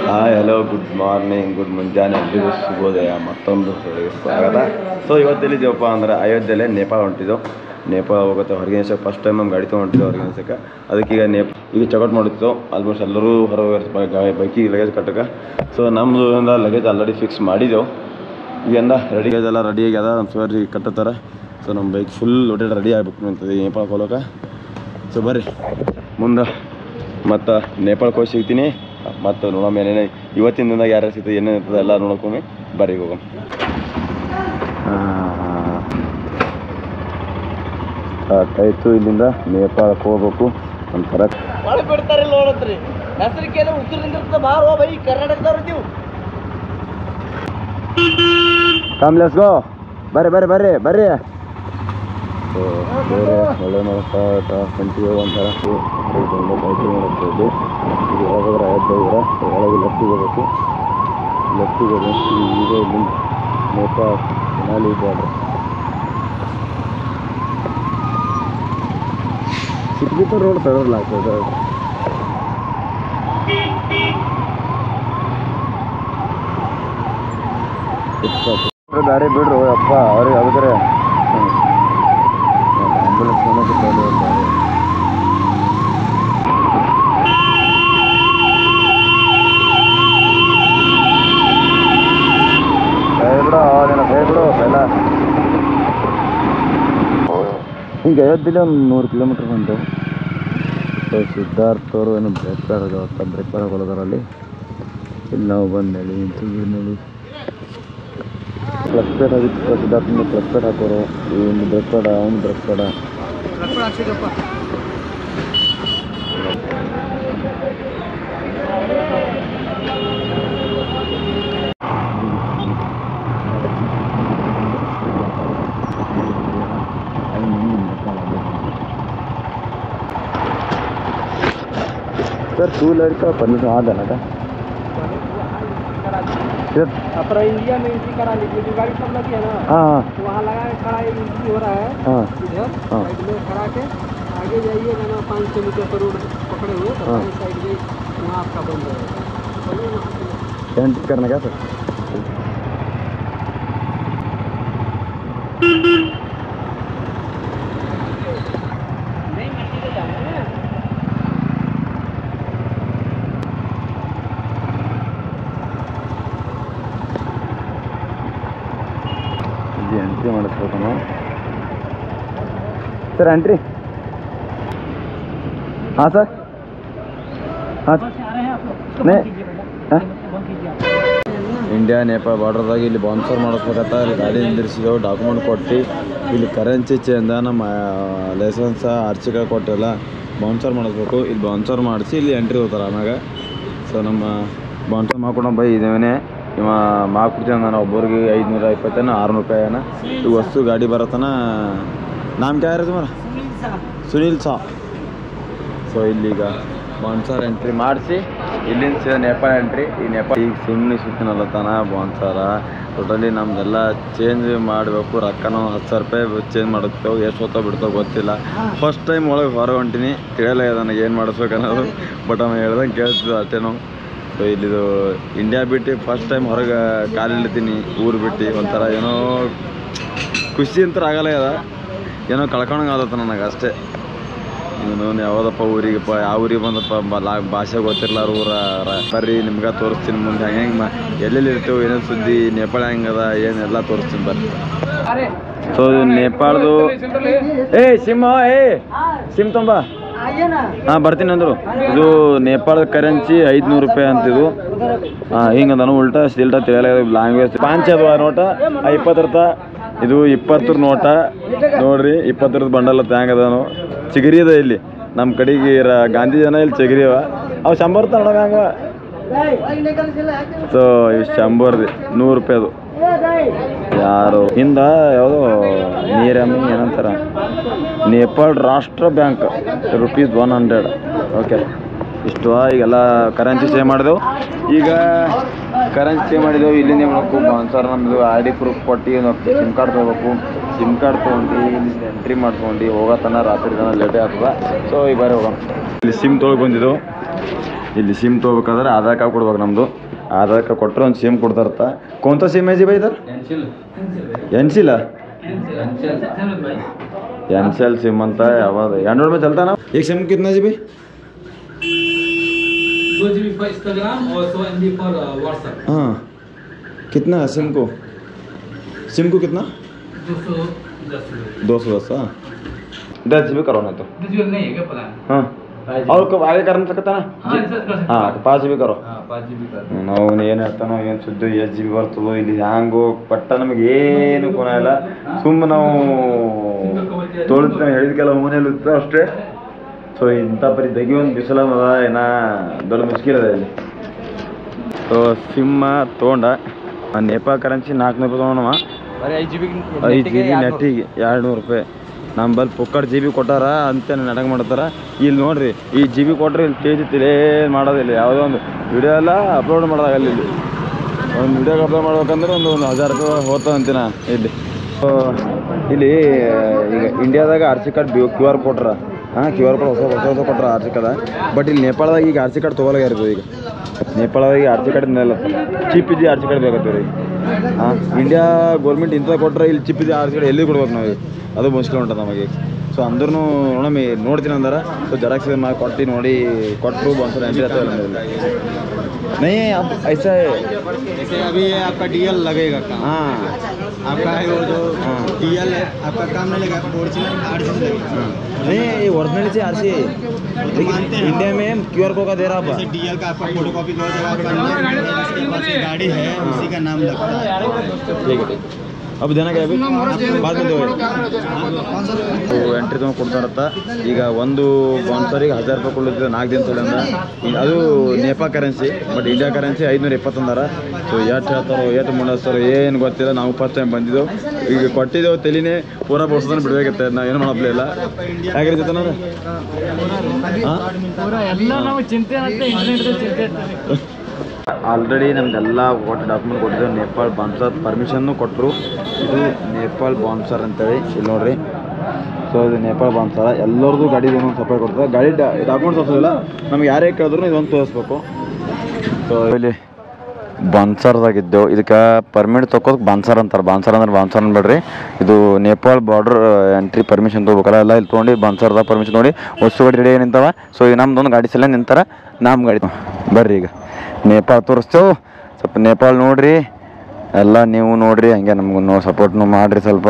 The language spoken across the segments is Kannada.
Hi hello good morning good ಮುಂಜಾನೆ ಎಲ್ರಿಗೂ ಶುಭೋದಯ ಮತ್ತೊಂದು ಸುಳಿಗೆ ಸ್ವಾಗತ ಸೊ ಇವತ್ತೆಲ್ಲಿದ್ದೀವಪ್ಪ ಅಂದ್ರೆ ಅಯೋಧ್ಯೆಯಲ್ಲೇ ನೇಪಾಳ ಹೊಂಟಿದ್ದೆವು ನೇಪಾಳ ಹೋಗುತ್ತೆ ಹೊರಗಿನ ದೇಶಕ್ಕೆ ಫಸ್ಟ್ ಟೈಮ್ ನಮ್ಮ ಗಾಡಿ ತೊಗೊಂಡಿದ್ದೆವು ಹೊರಗಿನ ದೇಶಕ್ಕೆ ಅದಕ್ಕೆ ಈಗ ನೇಪ್ ಈಗ ಚೆಕೌಟ್ ಮಾಡಿತ್ತು ಆಲ್ಮೋಸ್ಟ್ ಎಲ್ಲರೂ ಹೊರಗೆ ಬೈಕಿಗೆ ಲಗೇಜ್ ಕಟ್ಟಕ್ಕೆ ಸೊ ನಮ್ಮದು ಲಗೇಜ್ ಆಲ್ರೆಡಿ ಫಿಕ್ಸ್ ಮಾಡಿದ್ದೆವು ಈಗಿಂದ ರೆಡಿ ಎಲ್ಲ ರೆಡಿ ಆಗ್ಯದ ನಮ್ಮ ಸರ್ ಈಗ ಕಟ್ಟುತ್ತಾರೆ ಸೊ ನಮ್ಮ ಬೈಕ್ ಫುಲ್ ಲೋಟೆಡ್ ರೆಡಿ ಆಗ್ಬೇಕು ಅಂತದೆ ನೇಪಾಳಕ್ಕೆ ಹೋಗೋಕೆ ಸೊ ಬರ್ರಿ ಮುಂದೆ ಮತ್ತು ನೇಪಾಳಕ್ಕೆ ಹೋಗಿ ಸಿಗ್ತೀನಿ ಮತ್ತು ನೋಡಮ್ಮ ಏನೇನು ಇವತ್ತಿನ ದಿನ ಯಾರ್ಯಾರು ಸಿಗ್ತದೆ ಏನೇನು ಇರ್ತದೆ ಎಲ್ಲ ನೋಡ್ಕೊಮ್ಮಿ ಬರ್ರಿ ಹೋಗಮ್ಮ ಸ್ಟಾರ್ಟ್ ಆಯಿತು ಇಲ್ಲಿಂದ ನೇಪಾಳಕ್ಕೆ ಹೋಗ್ಬೇಕು ಒಂಥರ ಒಳಗೆ ಬಿಡ್ತಾರೆ ನೋಡತ್ರಿ ಹೆಸರಿಕೆಲ್ಲ ಉಸಿರಿಂದ ಬಾರೋ ಬೈ ಕರ್ನಾಟಕದವ್ರು ನೀವು ಕಮ್ ಲೆಟ್ಸ್ ಗೋ ಬರ್ರಿ ಬರ್ರಿ ಬರ್ರಿ ಬರ್ರಿ ಸೊ ಬೇರೆ ಒಳ್ಳೆ ನೋಡ್ತಾ ಕಂಟಿಗೆ ಒಂಥರ ಬೈಕ್ ನೋಡ್ಬೋದು ಇದು ಯಾವಾಗಾದ್ರೆ ಅಯೋಧ್ಯೆ ಇದ್ರೆ ಒಳಗೆ ಲೆಫ್ಟಿಗೆ ಹೋಗ್ಬೇಕು ಲೆಫ್ಟಿಗೆ ಹೋಗ್ಬೇಕು ಈಗ ಇಲ್ಲಿ ನೇಪಾಳ ಮನಾಲಿ ಬಾರ್ಡ್ರ್ ಸಿಕ್ಬಿಟ್ಟು ರೋಡ್ ತಗೊಳ್ಳ ಆಗ್ತದೆ ದಾರಿ ಬಿಡ್ರು ಅಪ್ಪ ಅವ್ರಿಗೆ ಅದಕ್ಕೆ ಆಂಬುಲೆನ್ಸ್ ಬಿಡು ಅದೇನ ಬಿಡು ಎಲ್ಲ ಹಿಂಗೆ ಅಯೋಧ್ಯೆಲಿ ಒಂದು ನೂರು ಕಿಲೋಮೀಟ್ರ್ ಬಂತು ಸೊ ಸಿದ್ಧಾರ್ಥ ಅವರು ಏನು ಬ್ರೇಕ್ ಪ್ಯಾಡ್ ಬ್ರೇಕ್ ಪ್ಯಾಡ್ ಹಾಕೊಳ್ಳೋದ್ರಲ್ಲಿ ಇಲ್ಲಿ ನಾವು ಬಂದೇಳಿ ನಿಂತಿದ್ದೀವಿ ಕ್ಲಚ್ ಪ್ಲೇಟ್ ಆಗಿತ್ತು ಸಿದ್ಧಾರ್ಥನ ಕ್ಲಚ್ ಪ್ಲೇಟ್ ಹಾಕೋರು ಇವನು ಬ್ರೇಕ್ ಪ್ಯಾಡ ಅವ್ನು brake pad sir two wheeler का पन्ने से आधा ना था सर अपना इंडिया में एंट्री करा लीजिए जो गाड़ी सब लगी है ना हाँ हाँ तो वहाँ लगा के खड़ा एंट्री हो रहा है हाँ इधर हाँ। साइड में खड़ा के आगे जाइए ना पाँच सौ मीटर पर रोड पकड़े हुए तो हाँ। दाहिनी साइड में वहाँ आपका बंद रहेगा चलिए वहाँ से। एंट्री करना क्या सर नहीं मट्टी से जाना है ಇಲ್ಲಿ ಎಂಟ್ರಿ ಮಾಡಿಸ್ಬೇಕು ನಾವು ಸರ್ ಎಂಟ್ರಿ ಹಾಂ ಸರ್ ಹಾಂ बस आ रहे हैं आप लोग नहीं। कीजिए बेटा हाँ? बंद कीजिए आप ಇಂಡಿಯಾ ನೇಪಾಳ ಬಾರ್ಡ್ರದಾಗ ಇಲ್ಲಿ ಬಾನ್ಸರ್ ಮಾಡಿಸ್ಬೇಕಂತ ಇಲ್ಲಿ ಗಾಡಿ ನಿಂದಿರಿಸಿದೆವು ಡಾಕ್ಯುಮೆಂಟ್ ಕೊಟ್ಟು ಇಲ್ಲಿ ಕರೆನ್ಸಿ ಚೇಂಜ ನಮ್ಮ ಲೈಸೆನ್ಸ್ ಆರ್ಚಿಕ ಕೊಟ್ಟಿಲ್ಲ ಬೌನ್ಸರ್ ಮಾಡಿಸ್ಬೇಕು ಇಲ್ಲಿ ಬೌನ್ಸರ್ ಮಾಡಿಸಿ ಇಲ್ಲಿ ಎಂಟ್ರಿ ಹೋಗ್ತಾರೆ ಆಮ್ಯಾಗ ಸೊ ನಮ್ಮ ಬೌನ್ಸರ್ ಮಾಡ್ಕೊಂಡು ಬೈ ಇದೇವನೇ ಇವ ಮಾಡ್ಕೊಡ್ತೀನಿ ನಾನು ಒಬ್ಬರಿಗೆ ಐದುನೂರ ಇಪ್ಪತ್ತೇನ ಆರುನೂರು ರೂಪಾಯಿ ಏನ ಈಗ ವಸ್ತು ಗಾಡಿ ಬರತನ ನಾಮ ಕ್ಯಾ ಇರೋದು ಮರ ಸುನೀಲ್ ಸಾ ಸೊ ಇಲ್ಲೀಗ ಬಾನ್ಸಾರ್ ಎಂಟ್ರಿ ಮಾಡಿಸಿ ಇಲ್ಲಿಂದ ಸೀದಾ ನೇಪಾಳ ಎಂಟ್ರಿ ಈ ನೇಪಾಳ ಈಗ ಸುಮ್ಮನೆ ಸುತ್ತಿನಲ್ಲತ್ತಾನ ಬಾನ್ಸಾರ ಟೋಟಲಿ ನಮ್ದೆಲ್ಲ ಚೇಂಜ್ ಮಾಡಬೇಕು ರೊಕ್ಕನೂ ಹತ್ತು ಸಾವಿರ ರೂಪಾಯಿ ಚೇಂಜ್ ಮಾಡುತ್ತೇವೆ ಎಷ್ಟು ಹೊತ್ತ ಬಿಡ್ತಾವೆ ಗೊತ್ತಿಲ್ಲ ಫಸ್ಟ್ ಟೈಮ್ ಒಳಗೆ ಹೊರಗೆ ಹೊಂಟೀನಿ ತಿಳಿಯಲ್ಲ ನನಗೆ ಏನು ಮಾಡಿಸ್ಬೇಕು ಅನ್ನೋದು ಬಟ್ ಅವ ಹೇಳ್ದಂಗೆ ಕೇಳ್ತಿದ್ದು ಅಷ್ಟೇನು ಸೊ ಇಲ್ಲಿದು ಇಂಡಿಯಾ ಬಿಟ್ಟು ಫಸ್ಟ್ ಟೈಮ್ ಹೊರಗೆ ಕಾಲಿಡ್ತೀನಿ ಊರು ಬಿಟ್ಟು ಒಂಥರ ಏನೋ ಖುಷಿ ಅಂತ ಆಗಲ್ಲ ಅದ ಏನೋ ಕಳ್ಕೊಂಡಂಗೆ ಆದತ್ತ ನನಗೆ ಅಷ್ಟೇ ಇವನು ಯಾವುದಪ್ಪ ಊರಿಗಪ್ಪ ಯಾವ ಊರಿಗೆ ಬಂದಪ್ಪ ಬ- ಲಾ ಭಾಷೆ ಗೊತ್ತಿರ್ಲಾರ ಊರ ರ- ಬರ್ರಿ ನಿಮ್ಗೆ ತೋರಿಸ್ತೀನಿ ಮುಂದೆ ಹೆಂಗೆ ಹೆಂಗೆ ಮಾ ಎಲ್ಲೆಲ್ಲಿ ಇರ್ತೇವೆ ಏನೇನು ಸುದ್ದಿ ನೇಪಾಳ ಹೆಂಗದ ಏನೆಲ್ಲ ತೋರಿಸ್ತೀನಿ ಬರ್ರಿ ಸೊ ನೇಪಾಳದು ಏ ಸಿಮ್ ಏ ಸಿಮ್ ತುಂಬ आइए ना ಹಾಂ ಬರ್ತೀನಿ ಅಂದರು ಇದು ನೇಪಾಳದ ಕರೆನ್ಸಿ ಐದುನೂರು ರೂಪಾಯಿ ಅಂತಿದು ಹಾಂ ಹಿಂಗೆ ಅದಾನು ಉಲ್ಟಾ ಸಿಲ್ಟಾ ತಿಳಿಯಲ್ಲ ಲ್ಯಾಂಗ್ವೇಜ್ ಪಾಂಚ್ ಅದು ಆ ನೋಟ ಆ ಇಪ್ಪತ್ತರದ ಇದು ಇಪ್ಪತ್ತರ ನೋಟ ನೋಡ್ರಿ ಇಪ್ಪತ್ತರದ ಬಂಡಲ್ ಹ್ಯಾಂಗ ಅದಾನು ಚಿಗರಿ ಅದ ಇಲ್ಲಿ ನಮ್ಮ ಕಡೆಗೆ ರ- ಗಾಂಧಿ ಜನ ಇಲ್ಲಿ ಚಿಗರಿ ಅವ ಅವು ಶಂಬರ್ ತಗೊಂಡ ಹಂಗ ಸೊ ಇವು ಶಂಬರ್ದು ನೂರು ರೂಪಾಯಿ ಅದು ಯಾರು ಹಿಂದ ಯಾವುದೋ ನೀರಮ್ಮಿ ಏನಂತಾರ Nepal Rastra bank rupees one hundred okay ಇಷ್ಟು ಈಗೆಲ್ಲ ಕರೆನ್ಸಿ ಚೇಂಜ್ ಮಾಡಿದೆವು ಈಗ ಕರೆನ್ಸಿ ಚೇಂಜ್ ಮಾಡಿದೆವು ಇಲ್ಲಿಂದ ಏನು ಮಾಡಬೇಕು ಸರ್ ನಮ್ಮದು ಐ ಡಿ ಪ್ರೂಫ್ ಕೊಟ್ಟು ಸಿಮ್ ಕಾರ್ಡ್ ತೊಗೋಬೇಕು ಸಿಮ್ ಕಾರ್ಡ್ ತೊಗೊಂಡು ಇಲ್ಲಿ ಎಂಟ್ರಿ ಮಾಡ್ಕೊಂಡು ಹೋಗತನ ರಾತ್ರಿ ತನ ಲೇಟೇ ಆಗ್ತದ ಸೊ ಈಗ ಬರೀ ಹೋಗೋಣ ಇಲ್ಲಿ ಸಿಮ್ ತೊಗೊಂಡು ಬಂದಿದ್ದೆವು ಇಲ್ಲಿ ಸಿಮ್ ತೊಗೋಬೇಕಾದ್ರೆ ಆಧಾರ್ ಕಾರ್ಡ್ ಕೊಡ್ಬೇಕು ನಮ್ಮದು ಆಧಾರ್ ಕಾರ್ಡ್ ಕೊಟ್ಟರೆ ಒಂದು ಸಿಮ್ ಕೊಡ್ತಾರತ್ತ ಕೋಂತ ಸಿಮ್ है जी भाई इधर एनसील एनसीएल सिम ಅಂತ ಯಾವಾಗ एंड्रॉइड में चलता ना एक सिम कितना जी भाई दो जी बी पर इंस्टाग्राम और सौ एम बी पर व्हाट्सएप हाँ कितना है सिम को सिम को कितना दो सौ दस रुपये दो सौ दस हाँ दस जी बी करवाना तो डिजिटल नहीं है क्या प्लान हाँ और कब आगे कर सकता ना हाँ रिसर्च कर सकते हाँ पाँच जी बी करो हाँ पाँच जी बी कर ನಾವು ಏನು ಹೇಳ್ತಾನೋ ಏನು ಸುದ್ದಿ ಎಷ್ಟು ಜಿ ಬಿ ಬರ್ತದೋ ಇಲ್ಲಿ ಹ್ಯಾಂಗು ಪಟ್ಟ ನಮಗೆ ಏನು ಗುಣ ಇಲ್ಲ ಸುಮ್ಮನೆ ನಾವು ತೊಳಿತ ಹೇಳಿದ್ಕೆಲ್ಲ ಮನೇಲಿ ಇರ್ತದೆ ಅಷ್ಟೇ ಸೊ ಇಂಥ ಪರಿ ತೆಗಿ ಒಂದು ಬಿಸಿಲದ ಏನ ದೊಡ್ಡ ಮುಷ್ಕಿಲ್ ಅದ ಇಲ್ಲಿ ಸೊ ಸಿಮ್ಮ ತೊಗೊಂಡ ನೇಪಾಳ ಕರೆನ್ಸಿ ನಾಲ್ಕುನೂರು ರೂಪಾಯಿ ತೊಗೊಂಡವ ಬರೀ ಐದು ಜಿ ಬಿ ಐದು ಜಿ ಬಿ ನೆಟ್ಟಿಗೆ ಎರಡು ನೂರು ರೂಪಾಯಿ ನಂಬಲ್ಲಿ ಪುಕ್ಕಟ್ ಜಿ ಬಿ ಕೊಟ್ಟಾರ ಅಂತ ನಾಟಕ ಮಾಡ್ತಾರ ಇಲ್ಲಿ ನೋಡ್ರಿ ಈ ಜಿ ಬಿ ಕೊಟ್ರೆ ಇಲ್ಲಿ ಕೆ ಜಿ ತಿಳೇ ಮಾಡೋದಿಲ್ಲ ಯಾವುದೋ ಒಂದು ವಿಡಿಯೋ ಎಲ್ಲ ಅಪ್ಲೋಡ್ ಮಾಡೋದಾಗಲ್ಲ ಇಲ್ಲಿ ಒಂದು ವಿಡಿಯೋಗೆ ಅಪ್ಲೋಡ್ ಮಾಡ್ಬೇಕಂದ್ರೆ ಒಂದು ಒಂದು ಹಜಾರ್ ರೂಪಾಯಿ ಹೋಗ್ತದೆ ಅಂತೀನ ಇಲ್ಲಿ So, ಇಲ್ಲಿ ಈಗ ಇಂಡಿಯಾದಾಗ R C card Q R ಕೊಟ್ರ ಹಾಂ ಕ್ಯೂ ಆರ್ ಕೋಡ್ ಹೊಸ ಹೊಸ ಹೊಸ ಕೊಟ್ರ ಆರ್ ಸಿ ಕಾರ್ಡ್ ಬಟ್ ಇಲ್ಲಿ ನೇಪಾಳದಾಗ ಈಗ ಆರ್ ಸಿ ಕಾರ್ಡ್ ತೊಗೊಲಾಗ ಇರ್ತದೆ ಈಗ ನೇಪಾಳದಾಗ ಆರ್ ಸಿ ಕಾರ್ಡ್ ಇಲ್ಲ ಚೀಪ್ ಇದ್ದು ಆರ್ ಸಿ ಕಾರ್ಡ್ ಬೇಕಾಗ್ತದೆ ರೀ ಹಾಂ ಇಂಡಿಯಾ ಗೌರ್ಮೆಂಟ್ ಇಂಥ ಕೊಟ್ರೆ ಇಲ್ಲಿ ಚಿಪ್ ಇದೆ ಆರ್ ಸಿ ಕಾರ್ಡ್ ಎಲ್ಲಿ ಕೊಡ್ಬೇಕು ನಾವು ಈಗ ಅದು ಮುಷ್ಕಿಲ್ ಉಂಟು ನಮಗೆ ಸೊ ಅಂದ್ರೂ ನೋಡಮ್ಮಿ ನೋಡ್ತೀನಿ ಅಂದಾರ ಸೊ ಜೆರಾಕ್ಸ್ ಮಾಡಿ ಕೊಟ್ಟು ನೋಡಿ ಕೊಟ್ಟರು ಒಂದ್ಸಲ ಎಂಟ್ರಿ ಆಗ್ತದೆ नहीं अब ऐसा है जैसे अभी ये आपका डीएल लगेगा काम हाँ आपका है वो जो हाँ। डीएल है आपका काम नहीं लगेगा ओरिजिनल आरजीनल लगेगा नहीं ये ओरिजिनल से आर सी लेकिन मानते हैं। इंडिया में क्यू आर कोड का दे रहा जैसे आप डीएल का आपका फोटो कॉपी दो जगह करना जिसके पास ये गाड़ी है उसी का नाम लगता है ठीक है अब देना क्या अभी बाद में दो ಎಂಟ್ರಿ ತೊಗೊಂಡು ಕೊಡ್ತಾರತ್ತ ಈಗ ಒಂದು ಸ್ಪಾನ್ಸರಿಗೆ ಹಜಾರ್ ರೂಪಾಯಿ ಕೊಡ್ಲಿಕ್ಕೆ ನಾಲ್ಕು ದಿನ ಸಲ ಈಗ ಅದು Nepal currency but India currency ಐದುನೂರ ಇಪ್ಪತ್ತೊಂದಾರ ಸೊ ಎಷ್ಟು ಹೇಳ್ತಾರೋ ಎಷ್ಟು ಮುನ್ನಸ್ತಾರೋ ಏನು ಗೊತ್ತಿಲ್ಲ ನಾವು ಫಸ್ಟ್ ಟೈಮ್ ಬಂದಿದ್ದೆವು ಈಗ ಕೊಟ್ಟಿದ್ದೆವು ತಲೆನೇ ಪೂರಾ ಬೋಡ್ಸೋದನ್ನ ಬಿಡಬೇಕತ್ತೆ ನಾವು ಏನು ಮಾಡಪ್ಲೇ ಇಲ್ಲ ಯಾಕೆ ಜೊತೆ ಹಾಂ ಎಲ್ಲ ನಾವು ಚಿಂತೆ ಅಂತ ಇಂಟರ್ನೆಟ್ ಚಿಂತೆ ಆಲ್ರೆಡಿ ನಮ್ದೆಲ್ಲ ಒಟ್ಟು ಡಾಕ್ಯುಮೆಂಟ್ ಕೊಟ್ಟಿದ್ದೇವೆ ನೇಪಾಳ್ ಬಾನ್ಸರ್ ಪರ್ಮಿಷನ್ನು ಕೊಟ್ಟರು ಇದು ನೇಪಾಳ್ ಬಾನ್ಸರ್ ಅಂತೇಳಿ ಇಲ್ಲಿ ನೋಡ್ರಿ ಸೊ ಇದು ನೇಪಾಳ್ ಬಾನ್ಸರ ಎಲ್ಲರದು ಗಾಡಿ ಒಂದೊಂದು ಸಪ್ರೇಟ್ ಕೊಡ್ತಾರೆ ಗಾಡಿ ಡಾಕ್ಯುಮೆಂಟ್ಸ್ ತೋರಿಸೋದಿಲ್ಲ ನಮ್ಗೆ ಯಾರೇ ಕೇಳಿದ್ರು ಇದೊಂದು ತೋರಿಸ್ಬೇಕು ಸೊ ಇಲ್ಲಿ ಬಾನ್ಸರ್ದಾಗಿದ್ದೆವು ಇದಕ್ಕೆ ಪರ್ಮಿಟ್ ತೊಗೋದಕ್ಕೆ ಬಾನ್ಸರ್ ಅಂತಾರೆ ಬಾನ್ಸರ್ ಅಂದ್ರೆ ಬಾನ್ಸರ್ ಅನ್ಬೇಡ್ರಿ ಇದು ನೇಪಾಳ್ ಬಾರ್ಡರ್ ಎಂಟ್ರಿ ಪರ್ಮಿಷನ್ ತೊಗೋಬೇಕಲ್ಲ ಎಲ್ಲ ಇಲ್ಲಿ ತೊಗೊಂಡು ಬಾನ್ಸರ್ದಾಗ ಪರ್ಮಿಷನ್ ನೋಡಿ ವಸ್ತು ಗಾಡಿ ರೆಡಿ ನಿಂತಾವ ಸೊ ಈಗ ನಮ್ದೊಂದು ಗಾಡಿ ಸಲ ನಿಂತಾರ ನಮ್ಮ ಗಾಡಿ ಬರ್ರಿ ಈಗ ನೇಪಾಳ ತೋರಿಸ್ತೇವೆ ಸ್ವಲ್ಪ ನೇಪಾಳ ನೋಡ್ರಿ ಎಲ್ಲ ನೀವು ನೋಡ್ರಿ ಹಂಗೆ ನಮ್ಗೆ ನೋ ಸಪೋರ್ಟ್ನು ಮಾಡಿರಿ ಸ್ವಲ್ಪ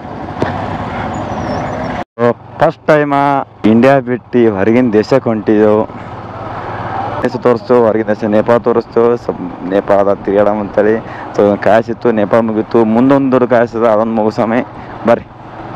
ಫಸ್ಟ್ ಟೈಮ ಇಂಡಿಯಾ ಬಿಟ್ಟು ಹೊರಗಿನ ದೇಶಕ್ಕೆ ಹೊಂಟಿದ್ದೆವು ದೇಶ ತೋರಿಸ್ತೇವೆ ಹೊರಗಿನ ದೇಶ ನೇಪಾಳ ತೋರಿಸ್ತೇವೆ ಸ್ವಲ್ಪ ನೇಪಾಳದ ತಿರುಗಾಡಮ್ ಅಂತೇಳಿ ಸೊ ಕಾಯಿಸಿತ್ತು ನೇಪಾಳ ಮುಗೀತು ಮುಂದೊಂದು ಕಾಯಿಸ್ತದ ಅದೊಂದು ಮುಗಿಸಮೆ ಬರ್ರಿ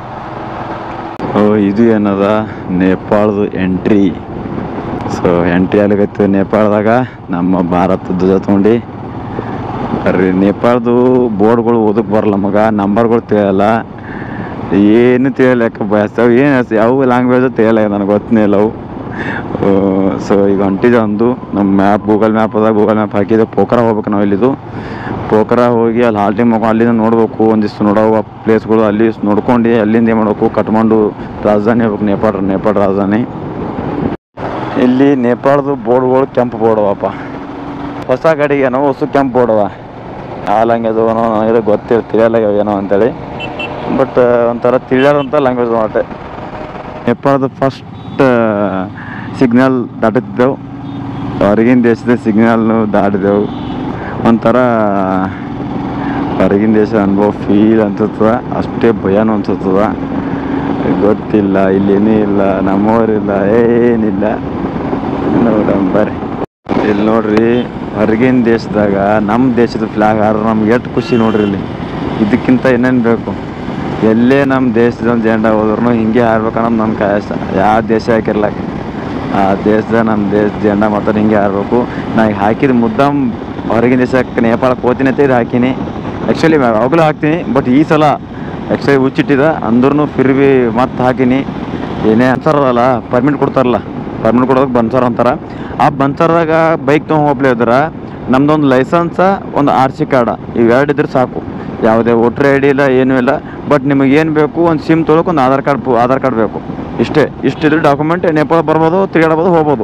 ಓ ಇದು ಏನದ ನೇಪಾಳದ ಎಂಟ್ರಿ ಸೊ ಎಂಟ್ರಿ ಆಗ್ಲಿಕತ್ತು ನೇಪಾಳದಾಗ ನಮ್ಮ ಭಾರತ ಧ್ವಜ ತೊಗೊಂಡು ಬರ್ರಿ ನೇಪಾಳದು ಬೋರ್ಡ್ಗಳು ಓದಕ್ಕೆ ಬರಲ್ಲ ಮಗ ನಂಬರ್ಗಳು ತಿಳಿಯಲ್ಲ ಏನು ತಿಳಿಯಲ್ಲ ಬಯಸ್ತಾವ ಏನು ಯಾವ ಲ್ಯಾಂಗ್ವೇಜ್ ತಿಳಿಯಲ್ಲ ನನಗೆ ಗೊತ್ತನೇ ಇಲ್ಲ ಅವು ಸೊ ಈಗ ಹೊಂಟಿದೆ ಒಂದು ನಮ್ಮ ಮ್ಯಾಪ್ ಗೂಗಲ್ ಮ್ಯಾಪ್ ಅದ ಗೂಗಲ್ ಮ್ಯಾಪ್ ಹಾಕಿದೆ ಪೋಖರ ಹೋಗ್ಬೇಕು ನಾವು ಇಲ್ಲಿದು ಪೋಖರ ಹೋಗಿ ಅಲ್ಲಿ ಹಾಲ್ಟಿಂಗ್ ಮಾಡ್ಕೊಂಡು ಅಲ್ಲಿಂದ ನೋಡ್ಬೇಕು ಒಂದಿಷ್ಟು ನೋಡೋ ಪ್ಲೇಸ್ಗಳು ಅಲ್ಲಿ ನೋಡ್ಕೊಂಡು ಅಲ್ಲಿಂದ ಏನು ಮಾಡ್ಬೇಕು ಕಟ್ಮಂಡು ರಾಜಧಾನಿ ಹೋಗ್ಬೇಕು ನೇಪಾಳ ನೇಪಾಳ ರಾಜಧಾನಿ ಇಲ್ಲಿ ನೇಪಾಳದ ಬೋರ್ಡ್ಗಳು ಕೆಂಪು ಬೋರ್ಡ್ ಅವಪ್ಪ ಹೊಸ ಗಾಡಿಗೆ ಏನೋ ಹೊಸ ಕೆಂಪು ಬೋರ್ಡ್ ಅವ ಆ ಲ್ಯಾಂಗ್ವೇಜ್ ಏನೋ ಇದು ಗೊತ್ತಿಲ್ಲ ತಿಳಿಯಲ್ಲ ಏನೋ ಅಂತೇಳಿ ಬಟ್ ಒಂಥರ ತಿಳಿಯಾರಂಥ ಲ್ಯಾಂಗ್ವೇಜ್ ಮಾತೆ ನೇಪಾಳದ ಫಸ್ಟ್ ಸಿಗ್ನಲ್ ದಾಟುತ್ತಿದ್ದೆವು ಹೊರಗಿನ ದೇಶದ ಸಿಗ್ನಲ್ನು ದಾಟಿದೆವು ಒಂಥರ ಹೊರಗಿನ ದೇಶ ಅನುಭವ ಫೀಲ್ ಅನ್ಸುತ್ತದ ಅಷ್ಟೇ ಭಯನೂ ಅನ್ಸುತ್ತದ ಗೊತ್ತಿಲ್ಲ ಇಲ್ಲೇನೂ ಇಲ್ಲ ನಮ್ಮವರಿಲ್ಲ ಏನಿಲ್ಲ ನೋಡ ಬರ್ರಿ ಇಲ್ಲಿ ನೋಡ್ರಿ ಹೊರಗಿನ ದೇಶದಾಗ ನಮ್ಮ ದೇಶದ ಫ್ಲಾಗ್ ಹಾರ ನಮ್ಗೆ ಎಷ್ಟು ಖುಷಿ ನೋಡ್ರಿ ಇಲ್ಲಿ ಇದಕ್ಕಿಂತ ಏನೇನು ಬೇಕು ಎಲ್ಲೇ ನಮ್ಮ ದೇಶದ ಜೆಂಡ ಹೋದ್ರೂ ಹಿಂಗೆ ಹಾರ್ಬೇಕನ್ನೋದು ನನ್ನ ಕಾಯಸ ಯಾವ ದೇಶ ಹಾಕಿರ್ಲಾಕ ಆ ದೇಶದ ನಮ್ಮ ದೇಶ ಜೆಂಡ ಮಾತ್ರ ಹಿಂಗೆ ಹಾರಬೇಕು ನಾ ಈಗ ಹಾಕಿದ ಮುದ್ದಾಮ್ ಹೊರಗಿನ ದೇಶಕ್ಕೆ ನೇಪಾಳಕ್ಕೆ ಹೋಗ್ತೀನಿ ಅಂತ ಇದು ಹಾಕೀನಿ ಆ್ಯಕ್ಚುಲಿ ಅವಾಗಲೂ ಹಾಕ್ತೀನಿ ಬಟ್ ಈ ಸಲ ಆ್ಯಕ್ಚುಲಿ ಹುಚ್ಚಿಟ್ಟಿದ ಅಂದ್ರೂ ಫಿರ್ ಬಿ ಮತ್ತೆ ಹಾಕೀನಿ ಏನೇ ಅಂತಾರಲ್ಲ ಪರ್ಮಿಟ್ ಕೊಡ್ತಾರಲ್ಲ ಪರ್ಮಿಟ್ ಕೊಡೋದಕ್ಕೆ ಬನ್ಸರ್ ಅಂತಾರ ಆ ಬನ್ಸರ್ದಾಗ ಬೈಕ್ ತೊಗೊಂಡು ಹೋಗ್ಲೇ ಇದ್ರೆ ನಮ್ದೊಂದು ಲೈಸೆನ್ಸ ಒಂದು ಆರ್ ಸಿ ಕಾರ್ಡ ಇವೆರಡು ಇದ್ರೆ ಸಾಕು ಯಾವುದೇ ವೋಟ್ರ್ ಐ ಡಿ ಇಲ್ಲ ಏನೂ ಇಲ್ಲ ಬಟ್ ನಿಮಗೆ ಏನು ಬೇಕು ಒಂದು ಸಿಮ್ ತೊಗೊಳಕ್ಕೆ ಒಂದು ಆಧಾರ್ ಕಾರ್ಡ್ ಆಧಾರ್ ಕಾರ್ಡ್ ಬೇಕು ಇಷ್ಟೇ ಇಷ್ಟಿದ್ರೆ ಡಾಕ್ಯುಮೆಂಟ್ ನೇಪಾಳ ಬರ್ಬೋದು ತಿರುಗಾಡ್ಬೋದು ಹೋಗ್ಬೋದು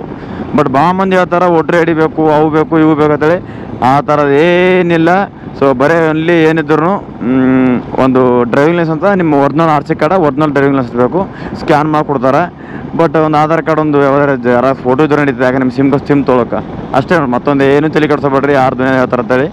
ಬಟ್ ಭಾಳ ಮಂದಿ ಹೇಳ್ತಾರೆ ಒಟ್ರೆ ಹಿಡಿಬೇಕು ಅವು ಬೇಕು ಇವು ಬೇಕು ಅಂತೇಳಿ ಆ ಥರದ್ದು ಏನಿಲ್ಲ ಸೊ ಬರೀ ಅಲ್ಲಿ ಏನಿದ್ರು ಒಂದು ಡ್ರೈವಿಂಗ್ ಲೈಸೆನ್ಸ್ ಅಂತ ನಿಮ್ಮ original R C card original driving licence ಬೇಕು ಸ್ಕ್ಯಾನ್ ಮಾಡಿಕೊಡ್ತಾರೆ ಬಟ್ ಒಂದು ಆಧಾರ್ ಕಾರ್ಡ್ ಒಂದು ಯಾವ್ದಾರ ಯಾರ ಫೋಟೋ ಇದ್ರೆ ನಡೀತದೆ ಯಾಕೆ ನಿಮ್ಮ ಸಿಮ್ ಸಿಮ್ ತೊಗೊಳಕ್ಕೆ ಅಷ್ಟೇ ನೋಡಿ ಮತ್ತೊಂದು ಏನು ತಲೆ ಕೆಡ್ಸೋಬೇಡ್ರಿ ಯಾರು ದುನಿಯಾ ಹೇಳ್ತಾರೆ ಅಂತೇಳಿ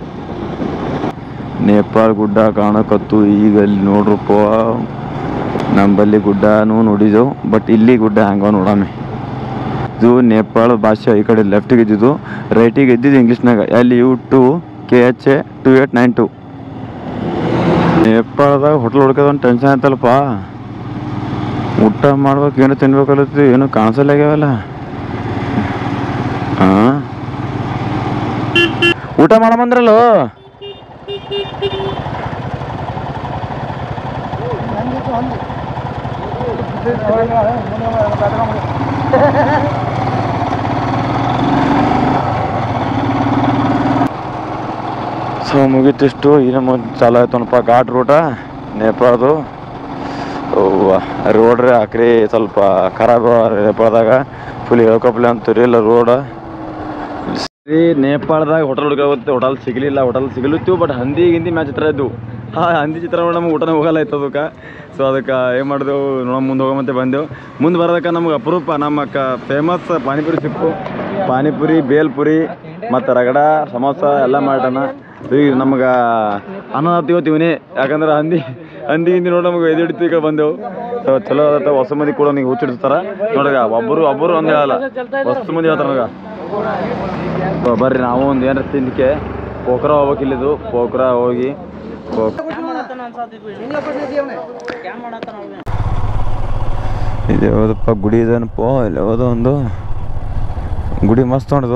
ನೇಪಾಳ ಗುಡ್ಡ ಕಾಣಕತ್ತು ಈಗ ಅಲ್ಲಿ ನೋಡ್ರಪ್ಪ ನಂಬಲ್ಲಿ ಗುಡ್ಡನೂ ನೋಡಿದೆವು ಬಟ್ ಇಲ್ಲಿ ಗುಡ್ಡ ಹಂಗ ನೋಡಾಮಿ ಇದು ನೇಪಾಳ ಭಾಷೆ ಈ ಕಡೆ ಲೆಫ್ಟಿಗೆ ಇದ್ದಿದ್ದು ರೈಟಿಗೆ ಇದ್ದಿದ್ದು ಇಂಗ್ಲೀಷ್ನಾಗ L U two K H A two eight nine two ನೇಪಾಳದಾಗ ಹೋಟ್ಲ್ ಹುಡ್ಕೋದೊಂದು ಟೆನ್ಷನ್ ಆಯ್ತಲ್ಲಪ್ಪ ಊಟ ಮಾಡ್ಬೇಕು ಏನು ತಿನ್ಬೇಕಲ್ಲತ್ತಿ ಏನು ಕಾಣಿಸಲ್ಲ ಆಗ್ಯಾವಲ್ಲ ಹಾಂ ಊಟ ಮಾಡಮಂದ್ರಲ್ಲೋ ಸೊ ಮುಗೀತಿಷ್ಟು ಈಗ ಮುಂದೆ ಚಾಲು ಆಯ್ತನಪ್ಪ ಘಾಟ್ ರೂಟ ನೇಪಾಳದು ರೋಡ್ ರೀ ಆಕ್ರಿ ಸ್ವಲ್ಪ ಖರಾಬ್ ನೇಪಾಳದಾಗ ಫುಲ್ ಹೇಳ್ಕೊಪ್ಲೆ ಅಂತೀರಿ ಇಲ್ಲ ರೋಡ ಈ ನೇಪಾಳದಾಗ ಹೋಟೆಲ್ ಹುಡುಕಾಗುತ್ತೆ ಹೋಟೆಲ್ ಸಿಗಲಿಲ್ಲ ಹೋಟೆಲ್ ಸಿಗಲತ್ತೀವಿ ಬಟ್ ಹಂದಿ ಗಿಂದಿ ಮ್ಯಾಚ್ ಚಿತ್ರ ಇದ್ದು ಹಾಂ ಹಂದಿ ಚಿತ್ರ ನೋಡಿ ನಮ್ಗೆ ಊಟನೇ ಹೋಗಲ್ಲ ಇತ್ತು ಅದಕ್ಕೆ ಸೊ ಅದಕ್ಕೆ ಏನು ಮಾಡಿದೆವು ನೋಡ ಮುಂದೆ ಹೋಗಮಂತೆ ಬಂದೆವು ಮುಂದೆ ಬರೋದಕ್ಕೆ ನಮ್ಗೆ ಅಪರೂಪ ನಮ್ಮ ಕ ಫೇಮಸ್ ಪಾನಿಪುರಿ ಸಿಕ್ಕು ಪಾನಿಪುರಿ ಬೇಲ್ಪುರಿ ಮತ್ತು ರಗಡ ಸಮೋಸ ಎಲ್ಲ ಮಾಡೋಣ ಈಗ ನಮ್ಗೆ ಅನ್ನ ಇವನೇ ಯಾಕಂದ್ರೆ ಹಂದಿ ಹಂದಿ ಹಿಂದಿ ನೋಡಿ ನಮಗೆ ಎದು ಹಿಡಿತು ಈಗ ಬಂದೆವು ಸೊ ಚಲೋ ಆದತ್ತ ಹೊಸ ಮಂದಿ ಕೂಡ ನೀವು ಹುಚ್ಚಿಡ್ತಾರ ನೋಡಗ ಒಬ್ಬರು ಒಬ್ಬರು ಒಂದು ಹೇಳಲ್ಲ ಹೊಸ ಮಂದಿ ಹೇಳ್ತಾರ ನನಗೆ ಸೊ ಬರ್ರಿ ನಾವು ಒಂದು ಏನಾರ ತಿಂದಕ್ಕೆ ಪೋಖ್ರ ಹೋಗ್ಬೇಕು ಇಲ್ಲಿದು ಪೋಖ್ರ ಹೋಗಿ ಪೋಕ್- ಇದು ಯಾವುದಪ್ಪ ಗುಡಿ ಇದೇನಪ್ಪ ಇಲ್ಲಿ ಯಾವುದೋ ಒಂದು ಗುಡಿ ಮಸ್ತ್ ನೋಡೋದು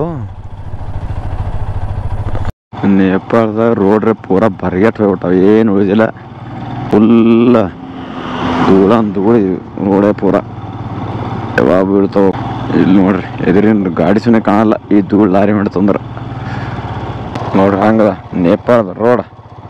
ನೇಪಾಳದಾಗ ರೋಡ್ರೆ ಪೂರ ಬರ್ಗೆಟ್ ಹೋಗ್ಬಿಟ್ಟಾವ ಏನು ಉಳಿದಿಲ್ಲ ಫುಲ್ಲ ಧೂಳ ಧೂಳಿ ರೋಡೇ ಪೂರ ಯಾವಾಗ ಬೀಳ್ತಾವ ಇಲ್ಲಿ ನೋಡ್ರಿ ಎದುರಿನ ಗಾಡಿ ಸುಮ್ಮನೆ ಕಾಣಲ್ಲ ಈ ಧೂಳು ಲಾರಿ ಮಾಡ್ತಂದ್ರ ನೋಡ್ರಿ ಹಂಗದ ನೇಪಾಳದ ರೋಡ್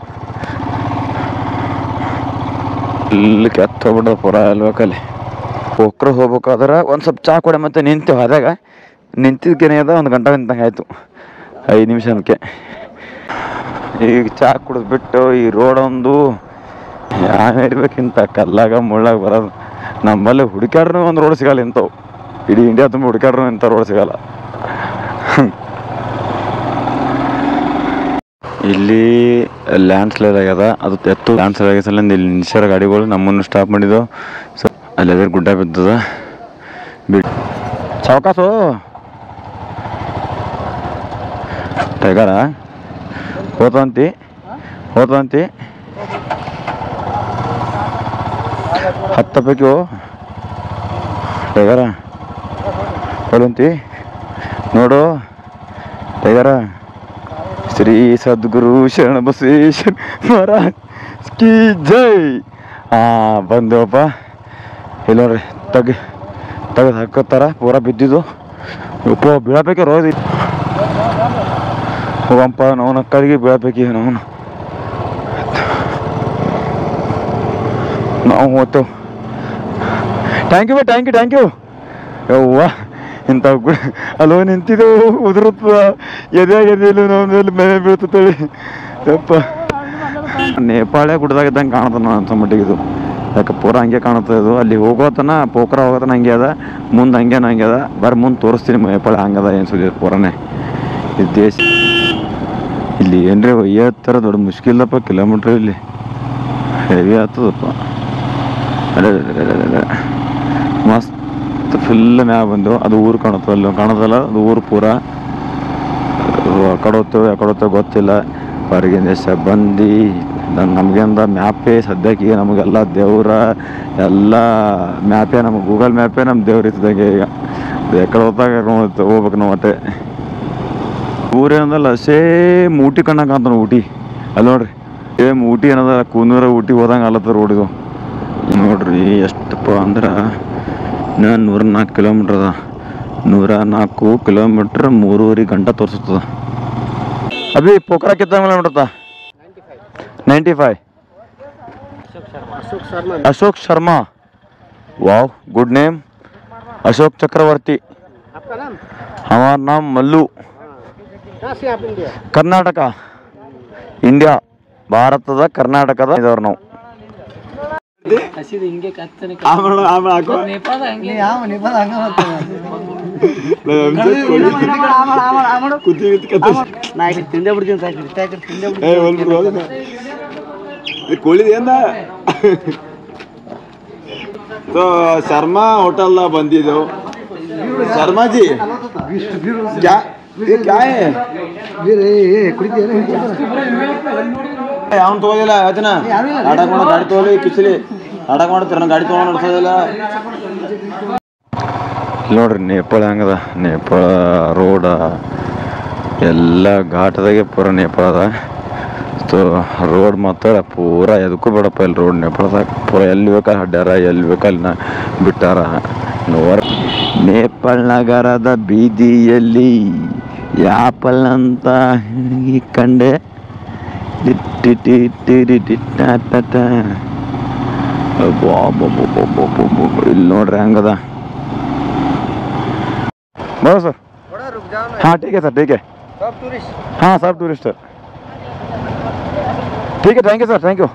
ಇಲ್ಲಿ ಕೆತ್ತ ಹೋಗ್ಬಿಡ್ದ ಪೂರ ಅಲ್ಬೇಕಲ್ಲಿ ಪೋಕ್ರ ಹೋಗ್ಬೇಕಾದ್ರೆ ಒಂದು ಸ್ವಲ್ಪ ಚಾ ಕೊಡೆ ಮತ್ತೆ ನಿಂತೇವೆ ಅದಾಗ ನಿಂತಿದ್ದಕ್ಕೇನೆ ಅದ ಒಂದು ಗಂಟೆ ನಿಂತಂಗೆ ಆಯಿತು ಐದು ನಿಮಿಷಕ್ಕೆ ಈಗ ಚಾ ಕುಡಿದು ಬಿಟ್ಟು ಈ ರೋಡ್ ಒಂದು ಯಾವ ಇರ್ಬೇಕಿಂತ ಕಲ್ಲಾಗ ಮುಳ್ಳಾಗ ಬರೋದು ನಮ್ಮಲ್ಲಿ ಹುಡುಕ್ಯಾಡ್ರೂ ಒಂದು ರೋಡ್ ಸಿಗಲ್ಲ ಇಂಥವು ಇಡೀ ಇಂಡಿಯಾ ತುಂಬ ಹುಡುಕ್ಯಾಡ್ರೂ ಇಂಥ ರೋಡ್ ಸಿಗಲ್ಲ ಇಲ್ಲಿ ಲ್ಯಾಂಡ್ ಸ್ಲೈಡ್ ಆಗ್ಯದ ಅದು ಎತ್ತು ಲ್ಯಾಂಡ್ ಸ್ಲೈಡ್ ಆಗ್ಯದ ಸಲಿಂದ ಇಲ್ಲಿ ನಿಲ್ಸ್ಯಾರ ಗಾಡಿಗಳು ನಮ್ಮನ್ನು ಸ್ಟಾಪ್ ಮಾಡಿದ್ದು ಸೊ ಅಲ್ಲಿ ಅದ್ರ ಗುಡ್ಡ ಬಿದ್ದದ ಬಿಡ್ ಚೌಕಾಸು ಟೈಗರ ಹೋತಂತಿ ಹೋತಂತಿ ಹತ್ತ ಪೈಕಿ ಟೈಗರ ಹೊಲಂತಿ ನೋಡು ಟೈಗರ ಶ್ರೀ ಸದ್ಗುರು ಶರಣ ಬಸವೇಶ್ವರ ಮಹಾರಾಜ್ ಕಿ ಜೈ ಹಾ ಬಂದೇವಪ್ಪ ಇಲ್ಲ ನೋಡ್ರಿ ತಗ್ ತೆಗೆದು ಹಾಕೋತಾರ ಪೂರ ಬಿದ್ದಿದ್ದು ಉಪ್ಪ ಬೀಳಬೇಕೆ ರೋದಿ ಹೋಗಂಪ ನಾವು ನಕ್ಕಳಿಗೆ ಬೀಳಬೇಕಿ ನಾವು ನಾವು ಹೋಗ್ತೇವೆ ಥ್ಯಾಂಕ್ ಯು ಬಾ ಥ್ಯಾಂಕ್ ಯು ಥ್ಯಾಂಕ್ ಯು ಯವ್ವ ಇಂಥ ಗು ಅಲ್ಲೋ ನಿಂತಿದ್ದೆವು ಉದುರುತ್ತ ಎದೆ ಎದೆಲು ನಾವು ಮೇಲೆ ಮೇಲೆ ಬೀಳ್ತೇಳಿ ಯಪ್ಪ ನೇಪಾಳ ಗುಡ್ಡದಾಗ ಇದ್ದಂಗೆ ಕಾಣುತ್ತೆ ನಾನು ಅನ್ಸೋ ಮಟ್ಟಿಗೆ ಇದು ಯಾಕೆ ಪೂರ ಹಂಗೆ ಕಾಣುತ್ತೆ ಇದು ಅಲ್ಲಿ ಹೋಗೋತನ ಪೋಖರ ಹೋಗೋತನ ಹಂಗೆ ಅದ ಮುಂದೆ ಹಂಗೇನ ಹಂಗೆ ಅದ ಬರೀ ಮುಂದೆ ತೋರಿಸ್ತೀನಿ ನೇಪಾಳ ಹಂಗದ ಏನು ಸುದ್ದಿ ಪೂರನೇ ಇದು ದೇಶ ಇಲ್ಲಿ ಏನ್ರಿ ಒಯ್ಯೋ ಥರ ದೊಡ್ಡ ಮುಷ್ಕಿಲ್ಲಪ್ಪ ಕಿಲೋಮೀಟ್ರ್ ಇಲ್ಲಿ ಹೆವಿ ಆಗ್ತದಪ್ಪ ಅದೇ ಅದೇ, ಅದೇ, ಅದೇ, ಅದೇ. ಮಸ್ತ್ ಫುಲ್ ಮ್ಯಾಗ ಬಂದು ಅದು ಊರು ಕಾಣುತ್ತೆ ಅಲ್ಲಿ ಕಾಣೋದಲ್ಲ ಅದು ಊರು ಪೂರ ಯಾಕಡೆ ಹೋಗ್ತೇವೆ ಯಾಕಡೆ ಹೋಗ್ತೇವೆ ಗೊತ್ತಿಲ್ಲ ಹೊರಗಿನ ದೇಶ ಬಂದು ನಮಗಿಂದ ಮ್ಯಾಪೇ ಸದ್ಯಕ್ಕೆ ನಮಗೆಲ್ಲ ದೇವ್ರ ಎಲ್ಲ ಮ್ಯಾಪೇ ನಮಗೆ ಗೂಗಲ್ ಮ್ಯಾಪೇ ನಮ್ಮ ದೇವ್ರ ಇದ್ದಂಗೆ ಈಗ ಯಾಕಡೆ ಹೋದಾಗ ಹೋಗ್ಬೇಕು ನಾವು ಮತ್ತೆ ಊರೇನದಲ್ಲ ಸೇಮ್ ಊಟಿ ಕಣ್ಣಂಗೆ ಕಾಣ್ತಾನೆ ಊಟಿ ಅಲ್ಲಿ ನೋಡ್ರಿ ಸೇಮ್ ಊಟಿ ಏನದ ಕೂನೂರ ಊಟಿ ಹೋದಂಗೆ ಅಲ್ಲತ್ತ ರೋಡ್ ಇದು ನೋಡ್ರಿ ಎಷ್ಟಪ್ಪ ಅಂದ್ರೆ ನಾನು ನೂರ ನಾಲ್ಕು ಕಿಲೋಮೀಟ್ರ್ ಅದ ನೂರ ನಾಲ್ಕು ಕಿಲೋಮೀಟ್ರ್ ಮೂರುವರೆ ಗಂಟೆ ತೋರಿಸ್ತದ ಅಭಿ ಪೋಖರಾ ಕಿತ್ತ kilometre ninety five Ashok Sharma wow good name Ashok Chakravarti हमारा नाम मल्लू ಕರ್ನಾಟಕ ಇಂಡಿಯಾ ಭಾರತದ ಕರ್ನಾಟಕದ ಇದ್ದವ್ರು ನಾವು ತಿಂದೇ ಬಿಡ್ತೀನಿ ಸಾಕು ಇಷ್ಟ ಆಯ್ತು ತಿಂದೇ ಕೋಳಿದೇನ ಸೊ ಶರ್ಮಾ ಹೋಟೆಲ್ ಬಂದಿದ್ದೆವು ಶರ್ಮಾ ಜಿ ಕ್ಯಾ ये क्या है ಅವ್ನು ತಗೋದಿಲ್ಲ ಯಾವತ್ತಿನ ಆಡಕ್ ಮಾಡೋ ಗಾಡಿ ತಗೋಲಿ ಕಿಚ್ಚಲಿ ಆಡಕ್ ಮಾಡ್ತಾರ ಗಾಡಿ ತಗೊಂಡು ನಡ್ಸೋದಿಲ್ಲ ನೋಡ್ರಿ ನೇಪಾಳ ಹೆಂಗದ ನೇಪಾಳ ರೋಡ ಎಲ್ಲ ಘಾಟದಾಗೆ ಪೂರ ನೇಪಾಳ ಅದ ಸೊ ರೋಡ್ ಮಾತ್ರ ಪೂರ ಎದಕ್ಕೂ ಬೇಡಪ್ಪ ಇಲ್ಲಿ ರೋಡ್ ನೇಪಾಳದಾಗ ಪೂರ ಎಲ್ಲಿ ಬೇಕಲ್ಲಿ ಹಡ್ಡ್ಯಾರ ಎಲ್ಲಿ ಬೇಕಲ್ಲಿ ನ ಬಿಟ್ಟಾರ ನೋಡ ನೇಪಾಳ ನಗರದ ಬೀದಿಯಲ್ಲಿ ಯಾಪಲ್ ಅಂತ ಹುಡುಗಿ ಕಂಡೆ ಟಿಟ್ಟಿಟಿಟಿಟಿಟಿಟಾಟಟ. ಅಬ್ಬಬ್ಬಬ್ಬಬ್ಬಬ್ಬಬ್ಬಬ್ಬ. ಇಲ್ಲಿ ನೋಡ್ರಿ ಹಂಗದ ಬರೋ ಸರ್ हाँ ठीक है सर ठीक है हाँ सब टूरिस्ट सर ठीक है thank you sir thank you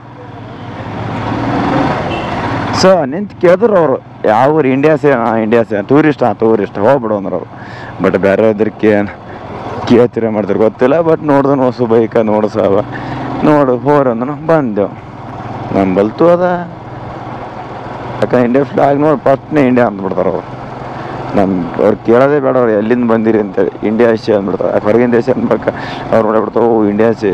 sir ನಿಂತು ಕೇಳಿದ್ರು ಅವರು ಯಾವ ಊರು ಇಂಡಿಯಾ ಸೇ ಹಾಂ ಇಂಡಿಯಾ ಸೇ ಟೂರಿಸ್ಟ್ ಹಾಂ ಟೂರಿಸ್ಟ್ ಹೋಗ್ಬಿಡು ಅಂದ್ರೆ ಅವರು ಬಟ್ ಬೇರೆ ಇದ್ರಕ್ಕೆ ಕೇಳ್ತಿರ ಮಾಡ್ತಾರೆ ಗೊತ್ತಿಲ್ಲ ಬಟ್ ನೋಡ್ದನು ಹೊಸ ಬೈಕ ನೋಡು ಸಾವ ನೋಡು ಹೋರ್ ಅಂದನು ಬಂದೆವು ನಂಬಲ್ತು ಅದ ಯಾಕಂದ್ರೆ ಇಂಡಿಯಾ ಫ್ಲಾಗ್ ನೋಡಿ ಫಸ್ಟ್ನೇ ಇಂಡಿಯಾ ಅಂದ್ಬಿಡ್ತಾರೆ ಅವರು ನಮ್ಮ ಅವ್ರು ಕೇಳೋದೇ ಬೇಡ ಅವ್ರು ಎಲ್ಲಿಂದ ಬಂದಿರಿ ಅಂತೇಳಿ ಇಂಡಿಯಾ ದೇಶ ಅಂದ್ಬಿಡ್ತಾರೆ ಯಾಕೆ ಹೊರಗಿನ ದೇಶ ಅನ್ಬೇಕು ಅವ್ರು ನೋಡ್ಬಿಡ್ತಾವೆ ಓ ಇಂಡಿಯಾ ಸೇ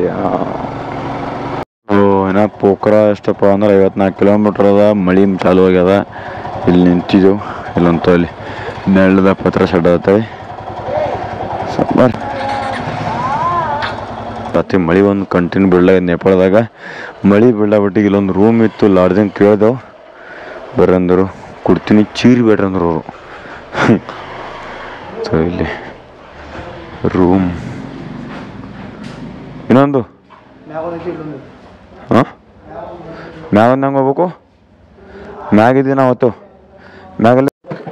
ಓ ಏನೋ ಪೋಖರ ಎಷ್ಟಪ್ಪ ಅಂದ್ರೆ ಐವತ್ನಾಲ್ಕು ಕಿಲೋಮೀಟ್ರ್ ಅದ ಮಳೆ ಚಾಲು ಆಗ್ಯದ ಇಲ್ಲಿ ನಿಂತಿದ್ದೆವು ಇಲ್ಲಂತ ಅಲ್ಲಿ ನೆಳ್ಳದ ಪತ್ರ ಶೆಡ್ ಅಂತೇಳಿ ಬರ್ರಿ ರಾತ್ರಿ ಮಳೆ ಒಂದು ಕಂಟಿನ್ಯೂ ಬೀಳಾಗ ನೇಪಾಳದಾಗ ಮಳೆ ಬೀಳಾಬಿಟ್ಟಿಗೆ ಇಲ್ಲೊಂದು ರೂಮ್ ಇತ್ತು ಲಾಡ್ಜಿಂಗ್ ಕೇಳ್ದೆವು ಬರಂದರು ಕೊಡ್ತೀನಿ ಚೀರಿ ಬೇಡ್ರಿ ಅಂದ್ರು ಅವರು ಸೊ ಇಲ್ಲಿ ರೂಮ್ ಇನ್ನೊಂದು ಹಾಂ ಮ್ಯಾಗ ಹೆಂಗೆ ಹೋಗ್ಬೇಕು ಮ್ಯಾಗಿದ್ದೀವಿ ನಾವು ಅವತ್ತು ಮ್ಯಾಗಲ್ಲಿ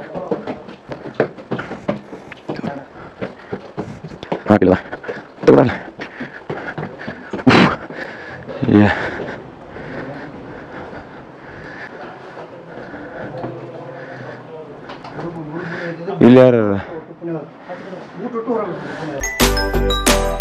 ಹಾಕಿಲ್ಲ ತಗೊಳಲ್ಲ ಯಾ ಇಲ್ಲಿ ಯಾರು